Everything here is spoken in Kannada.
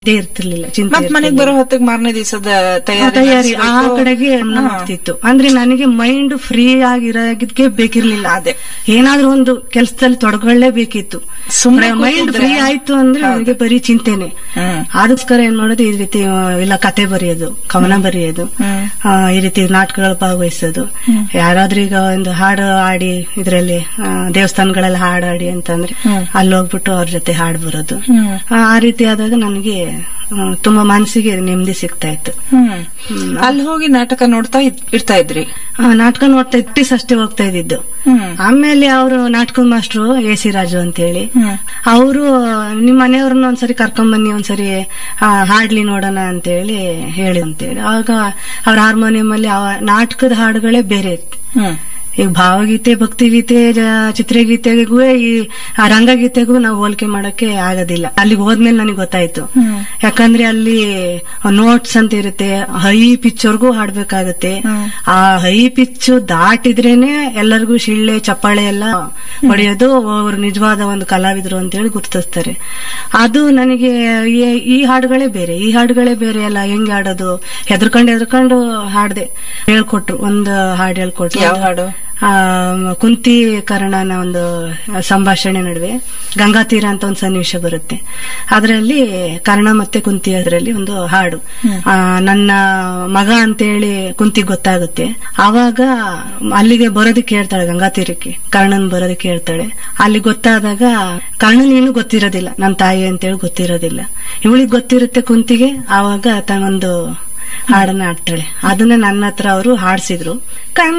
ಇದೇ ಇರ್ತಿರ್ಲಿಲ್ಲ ಚಿಂತೆ ಮತ್ ಮನೆಗ್ ಬರೋ ಹೊತ್ತಿಗೆ ಮಾರನೇ ದಿವಸದ ಆ ತಯಾರಿ ತಯಾರಿ ಆ ನಡೆಸ್ಬೇಕು. ಕಡೆಗೆ ಗಮನ ಹೋಗ್ತಿತ್ತು ಅಂದ್ರೆ ನನಗೆ ಮೈಂಡ್ ಫ್ರೀ ಆಗಿರೋದಕ್ಕೆ ಬೇಕಿರ್ಲಿಲ್ಲ ಅದೇ. ಏನಾದ್ರೂ ಒಂದು ಕೆಲಸದಲ್ಲಿ ತೊಡಗೊಳ್ಳೇಬೇಕಿತ್ತು ಸುಮ್ನೆ ಮೈಂಡ್ ಕೂತಿದ್ರೆ- ಫ್ರೀ ಆಯ್ತು ಅಂದ್ರೆ ನನಗೆ ಬರೀ ಚಿಂತೆನೆ ಹ್ಮ್. ಅದಕ್ಕೋಸ್ಕರ ಏನ್ ಮಾಡೋದು ಈ ರೀತಿ ಆ, ಇಲ್ಲ ಕತೆ ಬರೆಯೋದು ಕವನ ಬರೆಯೋದು ಹ್ಮ್. ಆ, ಈ ರೀತಿ ನಾಟಕಗಳು ಭಾಗವಹಿಸೋದು ಯಾರಾದ್ರೂ ಈಗ ಒಂದು ಹಾಡು ಆಡಿ ಇದ್ರಲ್ಲಿ ಆ, ದೇವಸ್ಥಾನಗಳಲ್ಲಿ ಹಾಡು ಆಡಿ ಅಂತಂದ್ರೆ ಹ್ಮ್. ಅಲ್ಲಿ ಹೋಗ್ಬಿಟ್ಟು ಅವ್ರ ಜೊತೆ ಹಾಡು ಬರೋದು ಹ್ಮ್. ಆ ಆ ರೀತಿ ಆದಾಗ ನನಗೆ ಆ, ತುಂಬಾ ಮನಸ್ಸಿಗೆ ನೆಮ್ಮದಿ ಸಿಗ್ತಾ ಇತ್ತು ಹ್ಮ್ ಅಲ್ಲಿ ಹೋಗಿ ನಾಟಕ ನೋಡ್ತಾ ಇದ್- ಇರ್ತಾ ಇದ್ರಿ ಆ, ನಾಟಕ ನೋಡ್ತಾ ಇಟ್ಟಿಸ್ ಅಷ್ಟೇ ಹೋಗ್ತಾ ಇದ್ದಿದ್ದು ಹ್ಮ್ ಆಮೇಲೆ ಅವರು ನಾಟಕದ ಮಾಸ್ಟ್ರು ಎ ಸಿ ರಾಜು ಅಂತ ಹೇಳಿ ಹ್ಮ್. ಅವರು ನಿಮ್ ಮನೆಯವ್ರನ್ನ ಒಂದ್ಸರಿ ಕರ್ಕೊಂಡ್ ಬನ್ನಿ ಒಂದ್ಸರಿ ಆ, ಹಾಡ್ಲಿ ನೋಡೋಣ ಅಂತ ಹೇಳಿ ಹೇಳಿ ಅಂತೇಳಿ ಆಗ ಅವ್ರ ಹಾರ್ಮೋನಿಯಂ ಅಲ್ಲಿ ಆ ನಾಟಕದ ಹಾಡುಗಳೇ ಬೇರೆ ಇತ್ತು ಹ್ಮ್ ಈಗ ಭಾವಗೀತೆ ಭಕ್ತಿಗೀತೆ ಜ- ಚಿತ್ರಗೀತೆಗೂ ಈ ಆ ರಂಗಗೀತೆಗೂ ನಾವು ಹೋಲಿಕೆ ಮಾಡಕ್ಕೆ ಆಗೋದಿಲ್ಲ ಅಲ್ಲಿಗೆ ಹೋದ್ಮೇಲೆ ನನಗೆ ಗೊತ್ತಾಯ್ತು ಹ್ಮ್. ಯಾಕಂದ್ರೆ ಅಲ್ಲಿ ನೋಟ್ಸ್ ಅಂತ ಇರುತ್ತೆ ಹೈ ಪಿಚ್ ವರ್ಗೂ ಹಾಡ್ಬೇಕಾಗತ್ತೆ ಹ್ಮ್. ಆ ಹೈ ಪಿಚ್ ದಾಟಿದ್ರೇನೆ ಎಲ್ಲರಿಗೂ ಶಿಳ್ಳೆ ಚಪ್ಪಾಳೆ ಎಲ್ಲ ಹೊಡೆಯೋದು ಅವರು ನಿಜವಾದ ಒಂದು ಕಲಾವಿದರು ಅಂತ ಹೇಳಿ ಗುರುತಿಸ್ತಾರೆ ಅದು ನನಗೆ ಈ- ಈ ಹಾಡುಗಳೇ ಬೇರೆ ಈ ಹಾಡುಗಳೇ ಬೇರೆ ಅಲ್ಲ ಹೆಂಗ್ ಹಾಡೋದು ಹೆದರ್ಕೊಂಡು ಹೆದರ್ಕೊಂಡು ಹಾಡ್ದೆ ಹೇಳ್ಕೊಟ್ರು ಒಂದು ಹಾಡು ಹೇಳ್ಕೊಟ್ರು ಯಾವ ಹಾಡು ಆ, ಕುಂತಿ ಕರ್ಣನ ಒಂದು ಸಂಭಾಷಣೆ ನಡುವೆ ಗಂಗಾ ತೀರ ಅಂತ ಒಂದು ಸನ್ನಿವೇಶ ಬರುತ್ತೆ ಅದರಲ್ಲಿ ಕರ್ಣ ಮತ್ತೆ ಕುಂತಿ ಅದರಲ್ಲಿ ಒಂದು ಹಾಡು ಆ, ನನ್ನ ಮಗ ಅಂತೇಳಿ ಕುಂತಿ ಗೊತ್ತಾಗುತ್ತೆ ಆವಾಗ ಅಲ್ಲಿಗೆ ಬರೋದಕ್ಕೆ ಹೇಳ್ತಾಳೆ ಗಂಗಾ ತೀರಕ್ಕೆ ಕರ್ಣನ್ ಬರೋದಕ್ಕೆ ಹೇಳ್ತಾಳೆ ಅಲ್ಲಿ ಗೊತ್ತಾದಾಗ ಕರ್ಣನ್ ಏನು ಗೊತ್ತಿರೋದಿಲ್ಲ ನನ್ನ ತಾಯಿ ಅಂತೇಳಿ ಗೊತ್ತಿರೋದಿಲ್ಲ ಇವಳಿಗೆ ಗೊತ್ತಿರುತ್ತೆ ಕುಂತಿಗೆ ಆವಾಗ ತನ್ನೊಂದು ಹಾಡನ್ನ ಹಾಡ್ತಾಳೆ ಅದನ್ನ ನನ್ನ ಹತ್ರ ಅವರು ಹಾಡ್ಸಿದ್ರು ಕಣ್